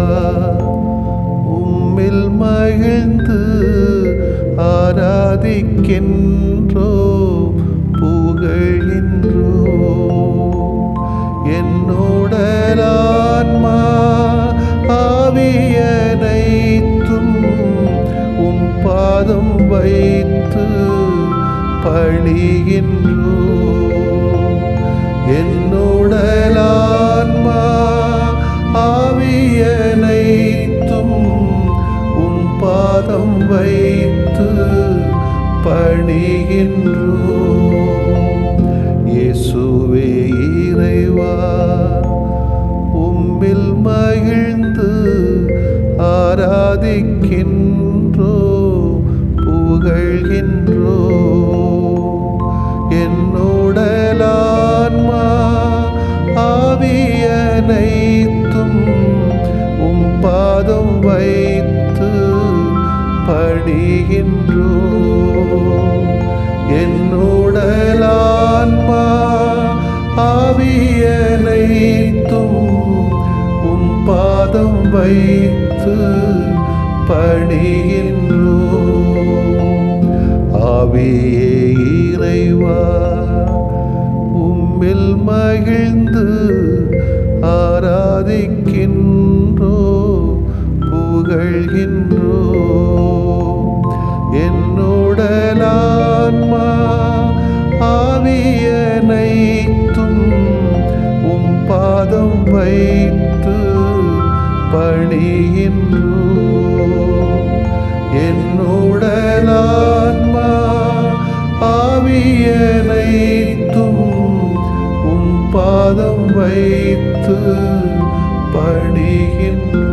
உம்மில் மகிழ்ந்து ஆராதிக்கின்றோ புகழ்கின்றோ என்னுடலான்மா ஆவியனைத்தும் உம் பாதம் வைத்து பணிகின்றோ என்னுடலான்மா ஆவியனைத்தும் உம் பாதம் வைத்து பணிகின்றோ இயேசுவே இறைவா உம்மில் மகிழ்ந்து ஆராதிக்கின்றோ புகழ்கின்றோ என்னுடலான்மா ஆவியனைத்தும் உம் பாதம் வைத்து பணிகின்றோ என்னுடலான்மா ஆவியனைத்தும் உம் பாதம் வைத்து பணிகின்றோ ஆவியே இறைவா உம்மில் மகிழ்ந்து ஆராதிக்கின்றோ புகழ்கின்றோ என்னுடலான்மா ஆவியனைத்தும் உம் பாதம் வைத்து பணிகின்றோ என்னுடலான்மா ஆவியனைத்தும் உம் பாதம் வைத்து பணிகின்றோ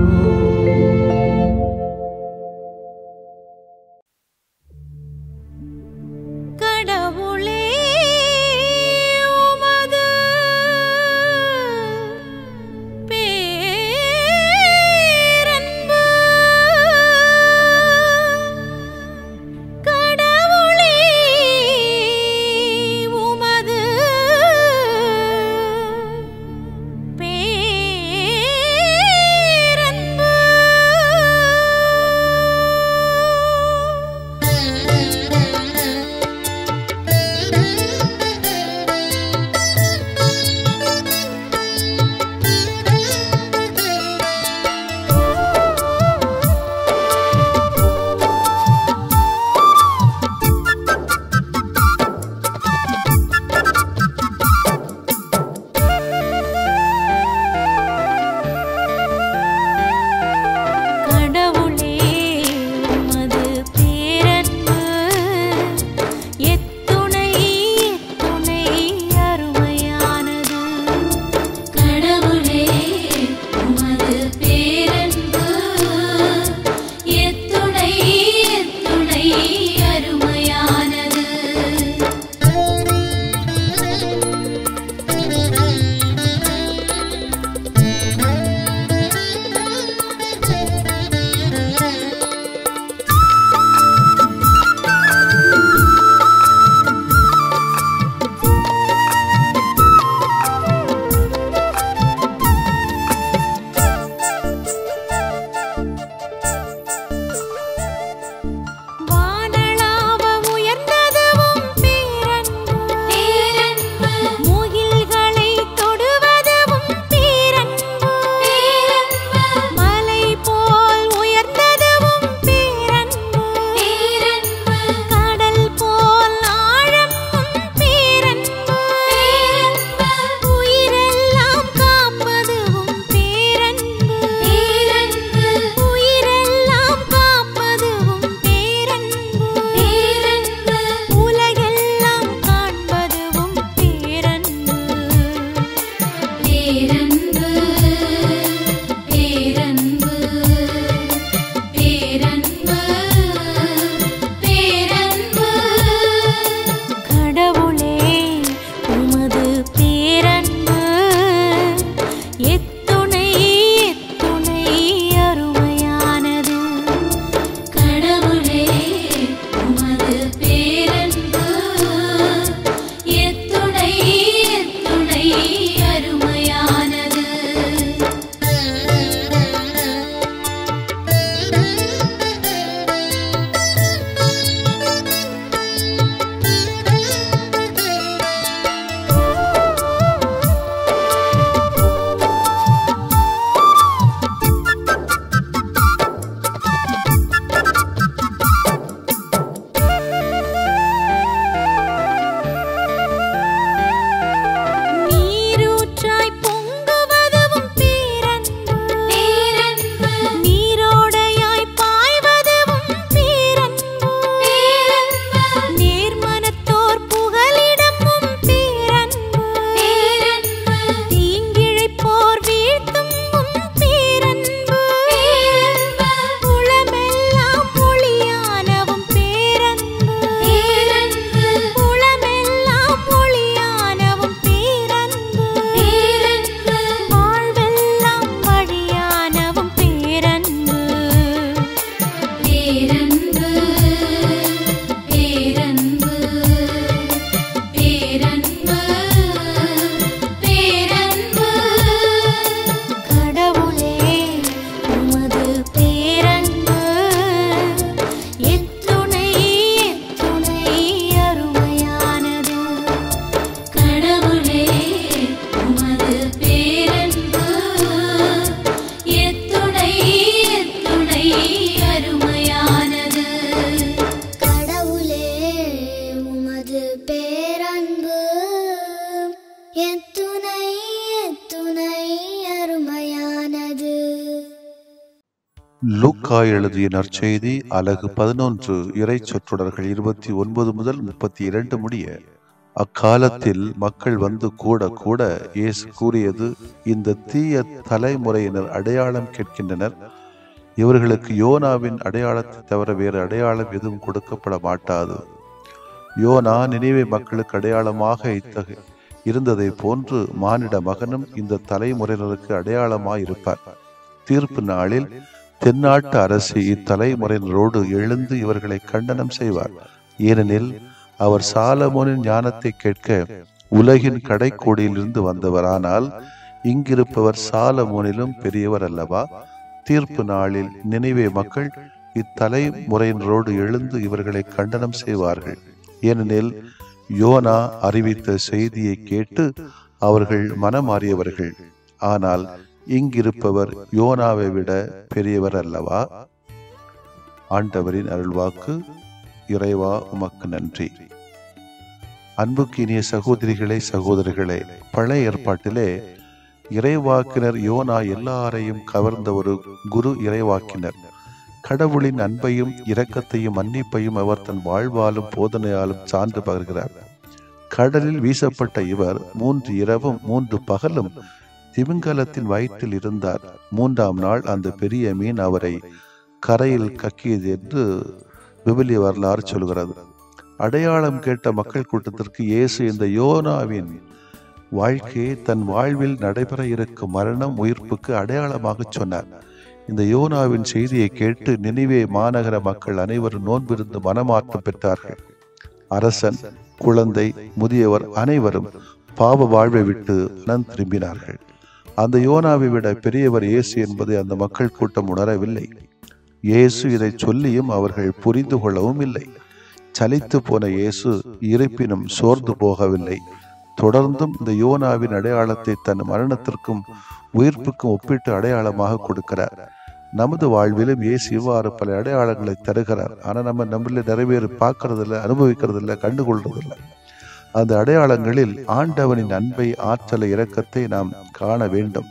கடவுளே உமது பேரன்பு கடவுளே உமது லூக்கா எழுதிய நற்செய்தி அலகு பதினொன்று இறை சொற்றொடர்கள் இருபத்தி ஒன்பது முதல் முப்பத்தி இரண்டு முடிய அக்காலத்தில் மக்கள் வந்து கூட கூட இயேசு கூறியது இந்த தீய தலைமுறையினர் அடையாளம் கேட்கின்றனர் இவர்களுக்கு யோனாவின் அடையாளத்தை தவிர வேறு அடையாளம் எதுவும் கொடுக்கப்பட மாட்டாது யோனா நினைவே மக்களுக்கு அடையாளமாக இத்தகைய இருந்ததை போன்று மானிட மகனும் இந்த தலைமுறையினருக்கு அடையாளமாய் இருப்பார் தீர்ப்பு நாளில் தென்னாட்டு அரசு இத்தலைமுறையினரோடு எழுந்து இவர்களை கண்டனம் செய்வார் ஏனெனில் அவர் சாலமோனின் ஞானத்தை கேட்க உலகின் கடைக்கோடியிலிருந்து வந்தவர் ஆனால் இங்கிருப்பவர் சாலமோனிலும் பெரியவர் அல்லவா தீர்ப்பு நாளில் நினைவே மக்கள் இத்தலைமுறையினரோடு எழுந்து இவர்களை கண்டனம் செய்வார்கள் ஏனெனில் யோனா அறிவித்த செய்தியை கேட்டு அவர்கள் மனமாறியவர்கள் ஆனால் இங்கிருப்பவர் யோனாவை விட பெரியவர் அல்லவா ஆண்டவரின் அருள்வாக்கு இறைவா உமக்கு நன்றி அன்புக்கு இனிய சகோதரிகளே சகோதரிகளே பழைய ஏற்பாட்டிலே இறைவாக்கினர் யோனா எல்லாரையும் கவர்ந்த ஒரு குரு இறைவாக்கினர் கடவுளின் அன்பையும் இரக்கத்தையும் மன்னிப்பையும் அவர் தன் வாழ்வாலும் போதனையாலும் சான்று பகர்கிறார் கடலில் வீசப்பட்ட இவர் மூன்று இரவும் மூன்று பகலும் திமிங்கலத்தின் வயிற்றில் இருந்தார் மூன்றாம் நாள் அந்த பெரிய மீன் அவரை கரையில் கக்கியது என்று விபிலிய வரலாறு சொல்கிறது அடையாளம் கேட்ட மக்கள் கூட்டத்திற்கு இயேசு இந்த யோனாவின் வாழ்க்கையை தன் வாழ்வில் நடைபெற இருக்கும் மரணம் உயிர்ப்புக்கு அடையாளமாக சொன்னார் இந்த யோனாவின் செய்தியை கேட்டு நினைவே மாநகர மக்கள் அனைவரும் நோன்பிருந்து மனமாற்றம் பெற்றார்கள் அரசன் குழந்தை முதியவர் அனைவரும் பாவ வாழ்வை விட்டு மனம் திரும்பினார்கள் அந்த யோனாவை விட பெரியவர் இயேசு என்பதை அந்த மக்கள் கூட்டம் உணரவில்லை இயேசு இதை சொல்லியும் அவர்கள் புரிந்து கொள்ளவும் இல்லை சலித்து போன இயேசு இருப்பினும் சோர்ந்து போகவில்லை தொடர்ந்தும் இந்த யோனாவின் அடையாளத்தை தன் மரணத்திற்கும் உயிர்ப்புக்கும் ஒப்பிட்டு அடையாளமாக கொடுக்கிறார் நமது வாழ்விலும் இயேசு இவ்வாறு பல அடையாளங்களை தருகிறார் ஆனால் நம்ம நம்மள நிறைவேறி பார்க்கறதில்ல அனுபவிக்கிறதில்ல கண்டுகொள்றதில்ல அந்த அடையாளங்களில் ஆண்டவனின் அன்பை ஆற்றலை இரக்கத்தை நாம் காண வேண்டும்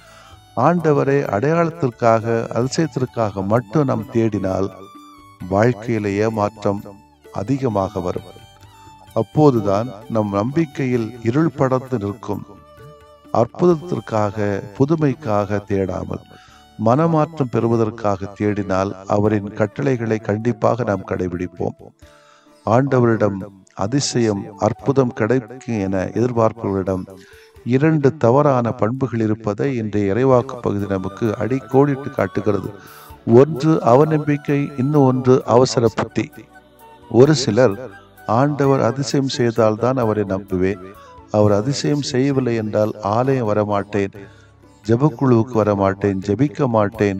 ஆண்டவரை அடையாளத்திற்காக அதிசயத்திற்காக மட்டும் நாம் தேடினால் வாழ்க்கையில ஏமாற்றம் அதிகமாக வரும் அப்போதுதான் நம் நம்பிக்கையில் இருள் படர்ந்து நிற்கும் அற்புதத்திற்காக புதுமைக்காக தேடாமல் மனமாற்றம் பெறுவதற்காக தேடினால் அவரின் கட்டளைகளை கண்டிப்பாக நாம் கடைபிடிப்போம் ஆண்டவரிடம் அதிசயம் அற்புதம் கிடைக்கும் என எதிர்பார்ப்பவரிடம் இரண்டு தவறான பண்புகள் இருப்பதை இன்றைய இறைவாக்கு பகுதி நமக்கு அடிக்கோடிட்டு காட்டுகிறது ஒன்று அவநம்பிக்கை இன்னும் ஒன்று அவசர புத்தி ஒரு சிலர் ஆண்டவர் அதிசயம் செய்தால்தான் அவரை நம்புவேன் அவர் அதிசயம் செய்யவில்லை என்றால் ஆலயம் வரமாட்டேன் ஜெபக்குழுவுக்கு வரமாட்டேன் ஜெபிக்க மாட்டேன்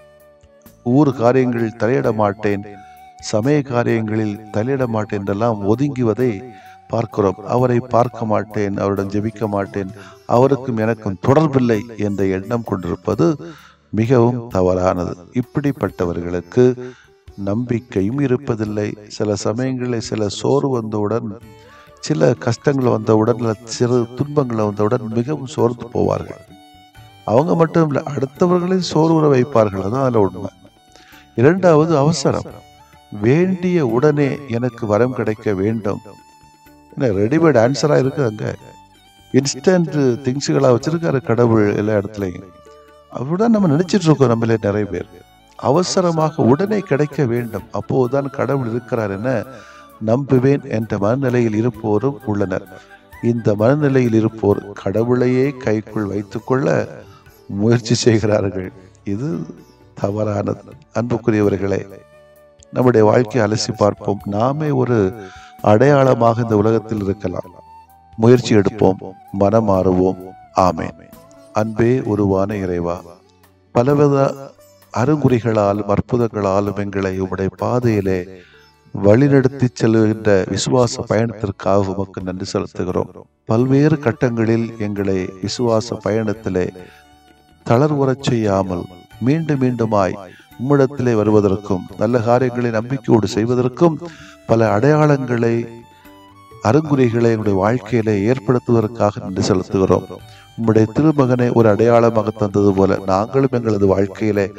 ஊர் காரியங்களில் தலையிட மாட்டேன் சமய காரியங்களில் தலையிட மாட்டேன் என்றெல்லாம் ஒதுங்குவதை பார்க்கிறோம் அவரை பார்க்க மாட்டேன் அவரிடம் ஜெபிக்க மாட்டேன் அவருக்கும் எனக்கும் தொடர்பில்லை என்ற எண்ணம் கொண்டிருப்பது மிகவும் தவறானது இப்படிப்பட்டவர்களுக்கு நம்பிக்கையும் இருப்பதில்லை சில சமயங்களில் சில சோறு வந்தவுடன் சில கஷ்டங்கள் வந்தவுடன் இல்ல சிறு துன்பங்கள் வந்தவுடன் மிகவும் சோர்ந்து போவார்கள் அவங்க மட்டும் இல்லை அடுத்தவர்களையும் சோர்வுற வைப்பார்கள் அதான் அதில் உண்மை இரண்டாவது அவசரம் வேண்டிய உடனே எனக்கு வரம் கிடைக்க வேண்டும் என்ன ரெடிமேட் ஆன்சராக இருக்குது அங்கே இன்ஸ்டன்ட் திங்ஸுகளாக வச்சிருக்காரு கடவுள் எல்லா இடத்துலையும் அப்படிதான் நம்ம நினைச்சிட்டு இருக்கோம் நம்மளே நிறைய பேர் அவசரமாக உடனே கிடைக்க வேண்டும் அப்போதுதான் கடவுள் இருக்கிறார் என நம்புவேன் என்ற மனநிலையில் இருப்போரும் உள்ளனர் இந்த மனநிலையில் இருப்போர் கடவுளையே கைக்குள் வைத்துக்கொள்ள முயற்சி செய்கிறார்கள் இது தவறானது அன்புக்குரியவர்களே நம்முடைய வாழ்க்கையை அலசி பார்ப்போம் நாமே ஒரு அடையாளமாக இந்த உலகத்தில் இருக்கலாம் முயற்சி எடுப்போம் மனம் மாறுவோம் ஆமேன் அன்பே உருவான இறைவா பலவித அருங்குறிகளாலும் அற்புதங்களாலும் எங்களை உம்முடைய பாதையிலே வழிநடத்தி செல்கின்ற விசுவாச பயணத்திற்காக உமக்கு நன்றி செலுத்துகிறோம் பல்வேறு கட்டங்களில் எங்களை விசுவாச பயணத்திலே தளர்வுறச் செய்யாமல் மீண்டும் மீண்டுமாய் உம்மிடத்திலே வருவதற்கும் நல்ல காரியங்களை நம்பிக்கையோடு செய்வதற்கும் பல அடையாளங்களை அருங்குறிகளை எங்களுடைய வாழ்க்கையிலே ஏற்படுத்துவதற்காக நன்றி செலுத்துகிறோம் உம்முடைய திருமகனை ஒரு அடையாளமாக தந்தது போல நாங்களும் எங்களது வாழ்க்கையிலே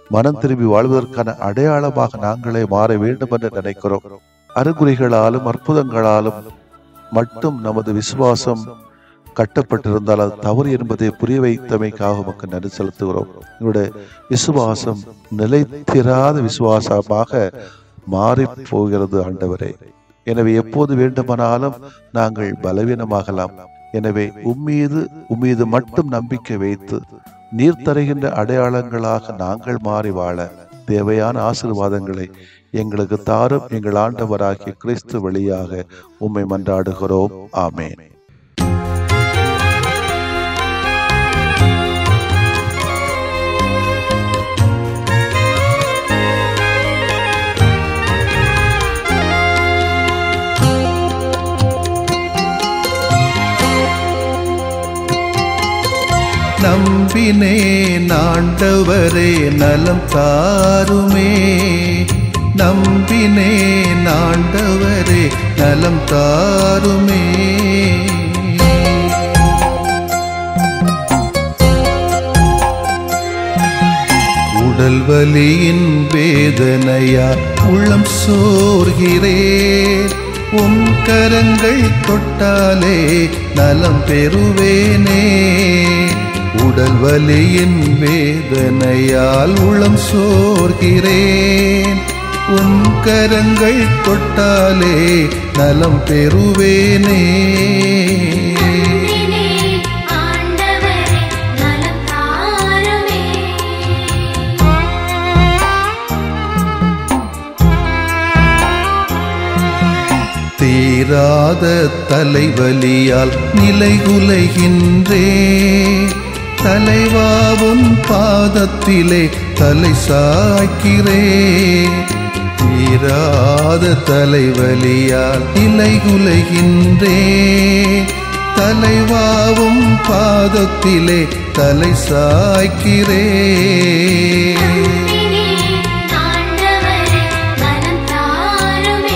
மனம் திரும்பி வாழ்வதற்கான அடையாளமாக நாங்களே மாற வேண்டும் என்று நினைக்கிறோம் அறிகுறிகளாலும் அற்புதங்களாலும் மட்டும் நமது விசுவாசம் கட்டப்பட்டிருந்தால் அது தவறு என்பதை புரிய வைத்தமைக்காக உமக்கு நன்றி செலுத்துகிறோம் எங்களுடைய விசுவாசம் நிலைத்திராத விசுவாசமாக மாறி போகிறது ஆண்டவரே எனவே எப்போது வேண்டுமானாலும் நாங்கள் பலவீனமாகலாம் எனவே உம்மீது உம்மீது மட்டும் நம்பிக்கை வைத்து நீர் தருகின்ற அடையாளங்களாக நாங்கள் மாறி வாழ தேவையான ஆசீர்வாதங்களை எங்களுக்கு தாரும் எங்கள் ஆண்டவராகிய கிறிஸ்து வழியாக உம்மை மன்றாடுகிறோம் ஆமேன் நம்பினே நாண்டவரே நலம் தாருமே நம்பினே நாண்டவரே நலம் தாருமே உடல் வலியின் வேதனையா உள்ளம் சோர்கிறேன் உன் கரங்கள் தொட்டாலே நலம் பெறுவேனே உடல் வலியின் வேதனையால் உளம் சோர்கிறேன் உன் கரங்கள் தொட்டாலே நலம் பெறுவேனே நம்பினே ஆண்டவரே நலம் தாருமே தீராத தலைவலியால் நிலைகுலைகின்றே தலைவாவும் பாதத்திலே தலை சாய்க்கிறே தீராத தலைவலியால் நிலைகுலைகின்றே தலைவாவும் பாதத்திலே தலை சாய்க்கிறே நம்பினே ஆண்டவரே நலம் தாருமே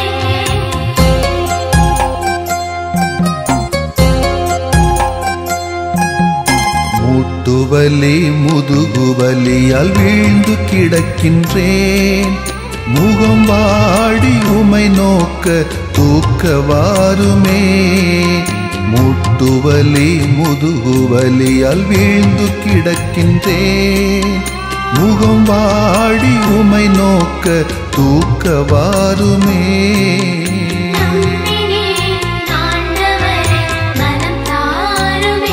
மூட்டுவலி முதுகுவலியால் வீழ்ந்து கிடக்கின்றேன் முகம் வாடி உமை நோக்க தூக்க வாருமே மூட்டுவலி முதுகுவலியால் வீழ்ந்து கிடக்கின்றேன் முகம் வாடி உமை நோக்க தூக்க வாருமே நம்பினே ஆண்டவரே நலம் தாருமே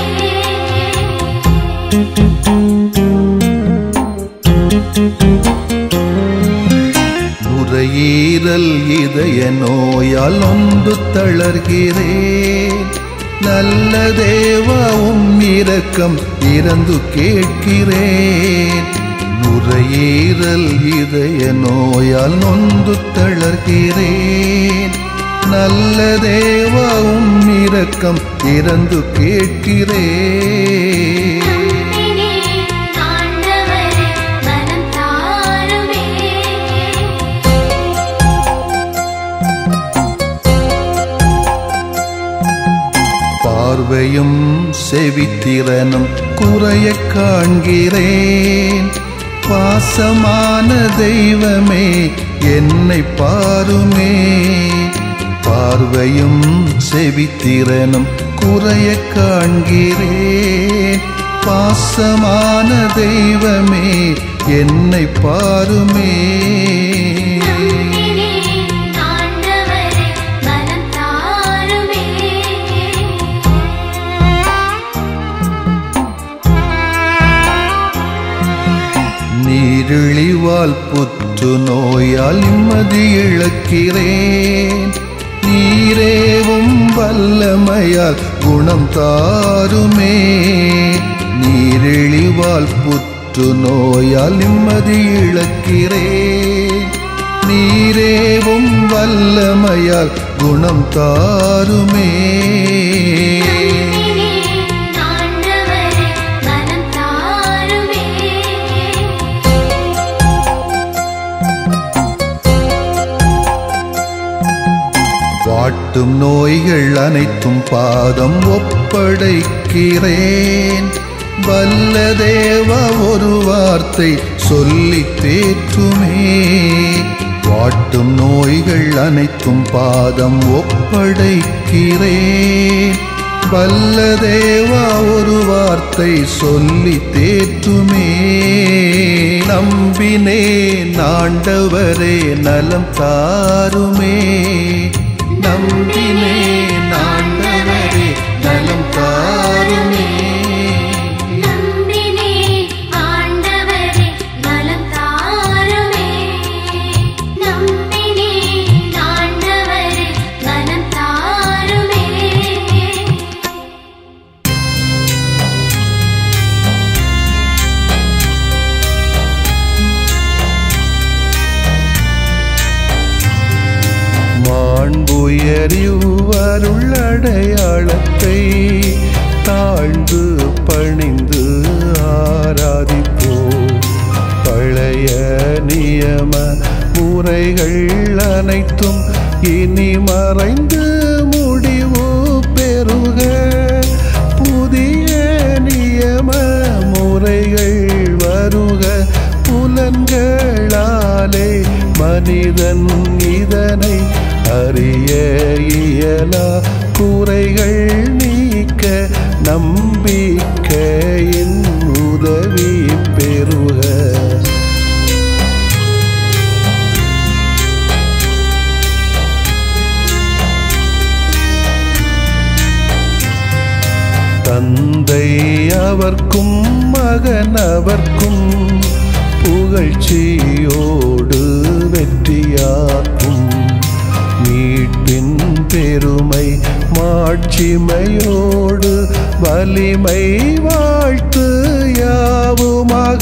நுரையீரல் இதய நோயால் ஒன்று தளர்கிறேன் நல்ல தேவாவும் இரக்கம் இறந்து கேட்கிறேன் நுரையீரல் இதய நோயால் நொந்து தளர்கிறேன் நல்ல தேவாவும் இரக்கம் இறந்து கேட்கிறேன் நம்பினே ஆண்டவரே நலம் தாருமே பார்வையும் செவித்திறனும் குறைய காண்கிறேன் பாசமான தெய்வமே என்னை பாருமே பார்வையும் செவித்திறனும் குறைய காண்கிறேன் பாசமான தெய்வமே என்னை பாருமே நம்பினே ஆண்டவரே நலம் தாருமே நீரிழிவால் புற்று நோயால் நிம்மதி இழக்கிறேன் நீரேவும் வல்லமையால் குணம் தாருமே நீரிழிவால் புற்று நோயால் நிம்மதி இழக்கிறேன் நீரேவும் வல்லமையால் குணம் தாருமே நம்பினே ஆண்டவரே நலம் தாருமே வாட்டும் நோய்கள் அனைத்தும் பாதம் ஒப்படைக்கிறேன் வல்ல தேவா ஒரு வார்த்தை சொல்லி தேற்றுமே வாட்டும் நோய்கள் அனைத்தும் பாதம் ஒப்படைக்கிறேன் வல்ல தேவா ஒரு வார்த்தை சொல்லி தேற்றுமே நம்பினே நாண்டவரே நலம் தாருமே நம்பினே நாண்டவரே நலம் தாருமே நம்பினே ஆண்டவரே நலம் தாருமே நம்பினே ஆண்டவரே நலம் தாருமே மாண்புயரிவருள் அடையாளத்தை தாழ்ந்து பணிந்து ஆராதிப்போ பழைய நியம முறைகள் அனைத்தும் இனி மறைந்து முடிவு பெறுக புதிய நியம முறைகள் வருக புலன்களாலே மனிதன் இதனை அறிய இயலா குறைகள் நீக்க நம்பிக்கையின் உதவி பெறுக தந்தை அவர்க்கும் மகன் அவர்க்கும் புகழ்ச்சியோடு வெற்றியாக்கும் மீட்பின் பெருமை மாட்சிமையோடு வலிமை வாழ்த்து யாவுமாக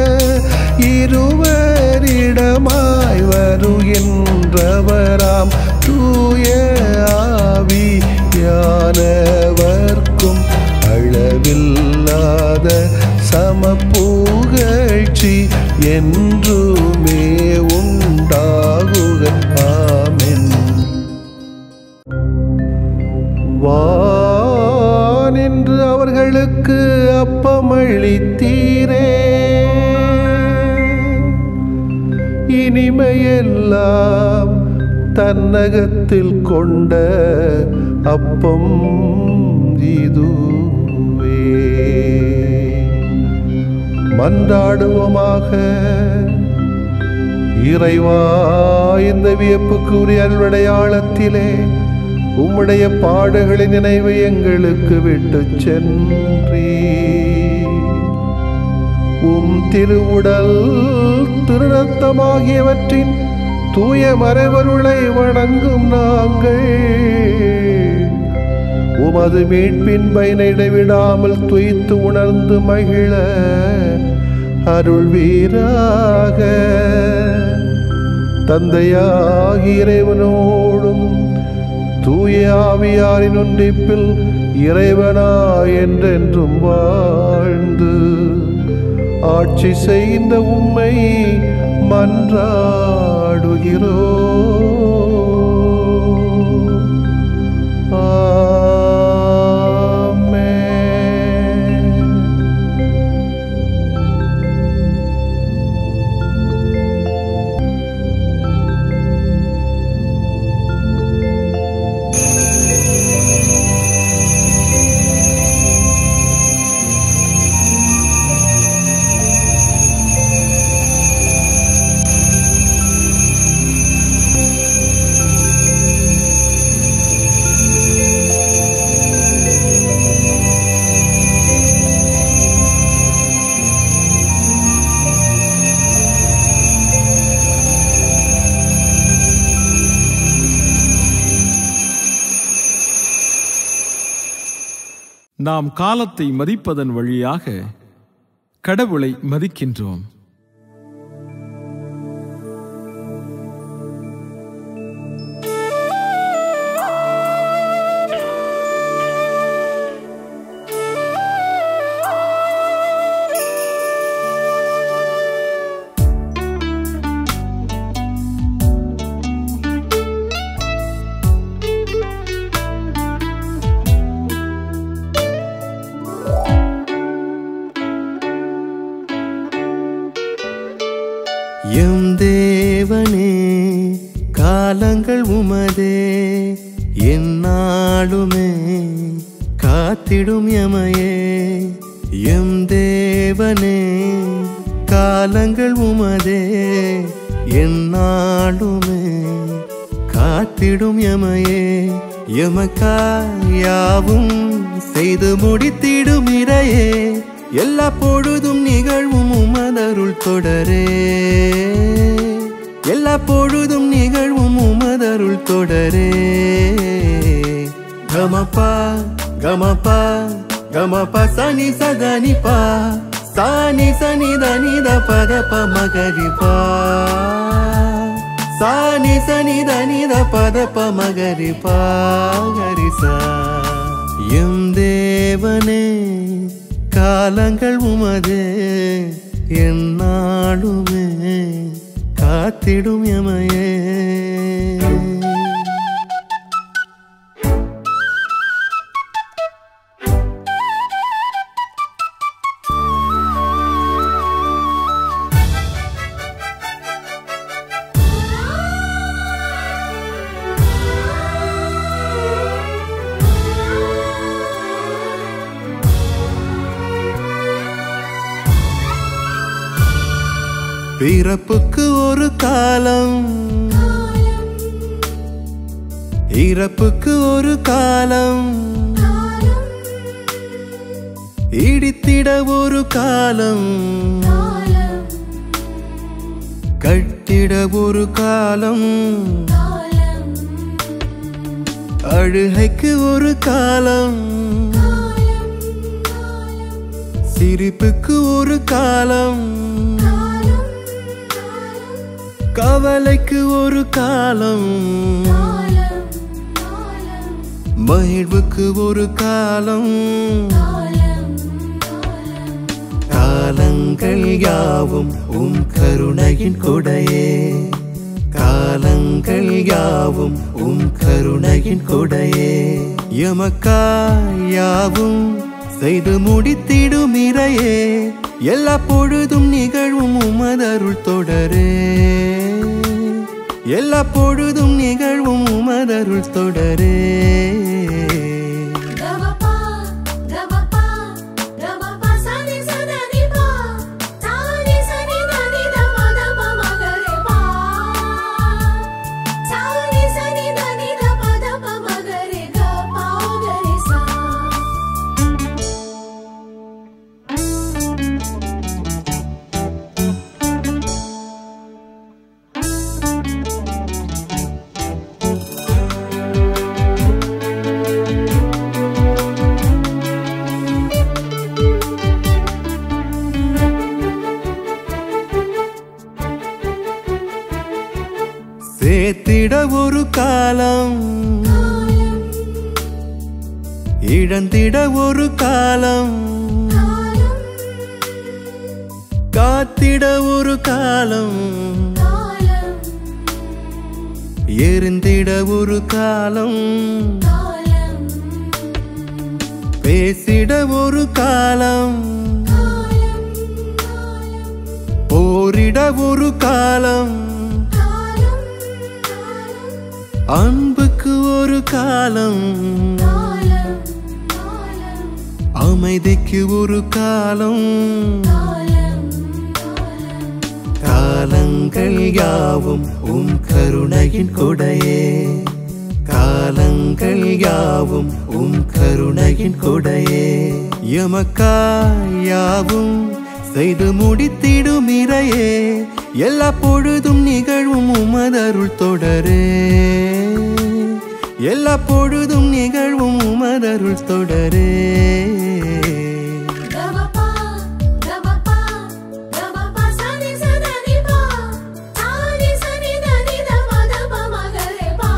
இருவரிடமாய் வருகின்றவராம் தூய ஆவி யானவர்க்கும் அளவில்லாத சமப்புகழ்ச்சி என்றுமே உண்டாகுக ஆமென் வானின்று அவர்களுக்கு அப்பமளித்தீரே இனிமையெல்லாம் தன்னகத்தில் கொண்ட அப்பம் இதுவே மன்றாடுவோமாக இறைவா இந்த வியப்புக்குரிய அல்வடையாளத்திலே உம்முடைய பாடுகளின் நினைவை எங்களுக்கு விட்டுச் சென்றீ உம் திருவுடல் திருநத்தமாகியவற்றின் தூய மறைவருளை வணங்கும் நாங்கள் உமது மீட்பின் பயனை இடைவிடாமல் துய்த்து உணர்ந்து மகிழ அருள்வீராக தந்தையாகி இறைவனோடும் தூய ஆவியாரின் ஒன்றிப்பில் இறைவனா என்றென்றும் வாழ்ந்து ஆட்சி செய்கின்ற உம்மை மன்றாடுகிறோ நாம் காலத்தை மதிப்பதன் வழியாக கடவுளை மதிக்கின்றோம் எம் தேவனே காலங்கள் உமதே என்னாலுமே காத்திடும் எமையே எம் தேவனே காலங்கள் உமதே என்னாலுமே காத்திடும் எமையே எமக்காயாவும் செய்து முடித்திடும் இறையே எல்லா பொழுதும் நிகழ்வும் உமதருள் தொடரே எல்லா பொழுதும் நிகழ்வும் உமதருள் தொடரே கமப்பா கமப்பா கமப்பா சனி சதனிப்பா சானி சனி தனித பதப்ப மகரிப்பா சானி சனி தனித பதப்ப மகரிப்பா கரிசா எம் தேவனே காலங்கள் உமதே என்னாலுமே காத்திடும் எமையே பிறப்புக்கு ஒரு காலம் இறப்புக்கு ஒரு காலம் இடித்திட ஒரு காலம் கட்டிட ஒரு காலம் அழுகைக்கு ஒரு காலம் சிரிப்புக்கு ஒரு காலம் கவலைக்கு ஒரு காலம் மகிழ்வுக்கு ஒரு காலம் காலங்கள் யாவும் உம் கருணையின் கொடையே காலங்கள் யாவும் உம் கருணையின் கொடையே எமக்காயாவும் செய்து முடித்திடும் இறையே எல்லா பொழுதும் நிகழ்வும் உமதருள் தொடரே எல்லா பொழுதும் நிகழ்வும் உமதருள் தொடரே கமபா கமபா கமபா சனி சதனி பா சானி சனி தனி தமதப மகரே பா சானி சனி தனி தமதப மகரே க பாகரே சா சேர்த்திட ஒரு காலம் இழந்திட ஒரு காலம் காத்திட ஒரு காலம் எரிந்திட ஒரு காலம் பேசிட ஒரு காலம் போரிட ஒரு காலம் அன்புக்கு ஒரு காலம் அமைதிக்கு ஒரு காலம் காலங்கள் யாவும் உம் கருணையின் கொடையே காலங்கள் யாவும் உம் கருணையின் கொடையே எமக்காயாவும் செய்து முடித்திடும் இறையே எல்லா பொழுதும் நிகழ்வும் உமதருள் தொடரே எல்லா பொழுதும் நிகழ்வும் உமதருள் தொடரே கமபா கமபா கமபா சனி சதனி பா சானி சனி தனி தமதப மகரே பா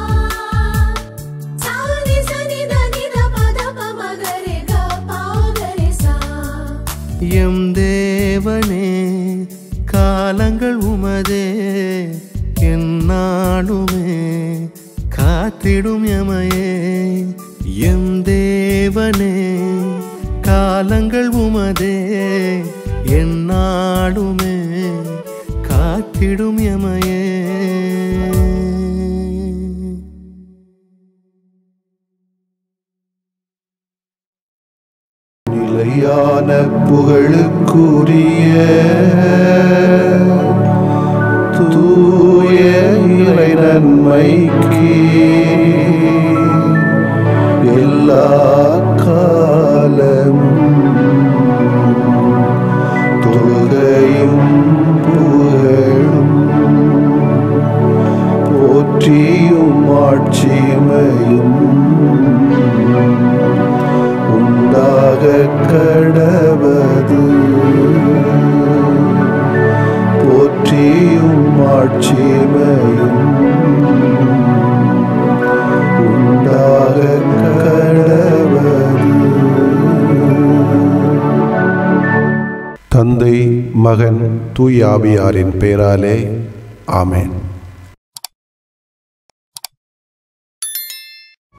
சானி சனி தனி தமதப மகரே க பாகரே சா எம் தேவனே காலங்கள் உமதே என்னாலுமே காத்திடும் எமையே எம் தேவனே காலங்கள் உமதே என்னாலுமே கா காத்திடும் எமையே நிலையான புகழுக்குரிய தூய இறை நன்மைக்கு எல்லா காலமும் தொழுகையும் புகழும் போற்றியும் ஆட்சிமையும் உண்டாக கடவது போற்றியும் ஆட்சிமையும் உண்டாக கடவது தந்தை மகன் தூயாவியாரின் பெயராலே ஆமென்